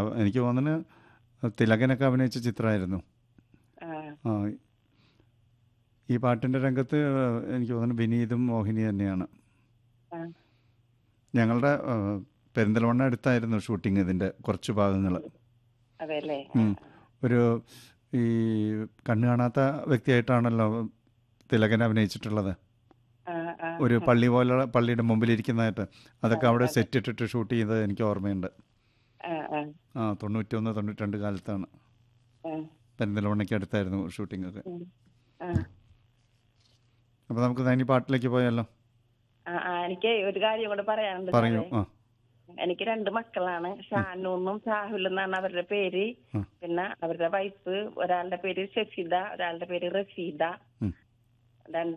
എനിക്ക് തോന്നുന്നു തിലകനൊക്കെ അഭിനയിച്ച ചിത്രമായിരുന്നു ആ, ആ ഈ പാട്ടിൻ്റെ രംഗത്ത് എനിക്ക് തോന്നുന്നു വിനീതും മോഹിനി തന്നെയാണ് ആ. ഞങ്ങളുടെ ആ, പെരിന്തൽമണ്ണ അടുത്തായിരുന്നു ഷൂട്ടിംഗ് ഇതിൻ്റെ കുറച്ച് ഭാഗങ്ങൾ അതെല്ലേ ഉം. ഒരു ഈ കണ്ണു കാണാത്ത വ്യക്തിയായിട്ടാണല്ലോ തിലകൻ അഭിനയിച്ചിട്ടുള്ളത് ആ, ആ, ഒരു പള്ളി പോലെ പള്ളിയുടെ മുമ്പിലിരിക്കുന്നതായിട്ട് അതൊക്കെ അവിടെ സെറ്റ് ഇട്ടിട്ട് ഷൂട്ട് ചെയ്തത് എനിക്ക് ഓർമ്മയുണ്ട് ആ, ആ, ആ തൊണ്ണൂറ്റൊന്ന് തൊണ്ണൂറ്റി രണ്ട് കാലത്താണ് ആ, പെരിന്തൽമണ്ണയ്ക്ക് അടുത്തായിരുന്നു ഷൂട്ടിംഗ് ഒക്കെ ഉം. ആ. അപ്പോൾ നമുക്ക് ഇനി പാട്ടിലേക്ക് പോയാലോ ആ, ആ, എനിക്ക് ഒരു കാര്യം കൂടെ പറയാനുണ്ട് പറയൂ സാറേ. ആ എനിക്ക് രണ്ട് മക്കളാണ് ഷാനൂന്നും ഷാഹുൽ എന്നാണ് അവരുടെ പേര് ഉം. പിന്നെ അവരുടെ വൈഫ് ഒരാളുടെ പേര് ഷഫീദ ഒരാളുടെ പേര് റഫീദ ഉം. രണ്ട്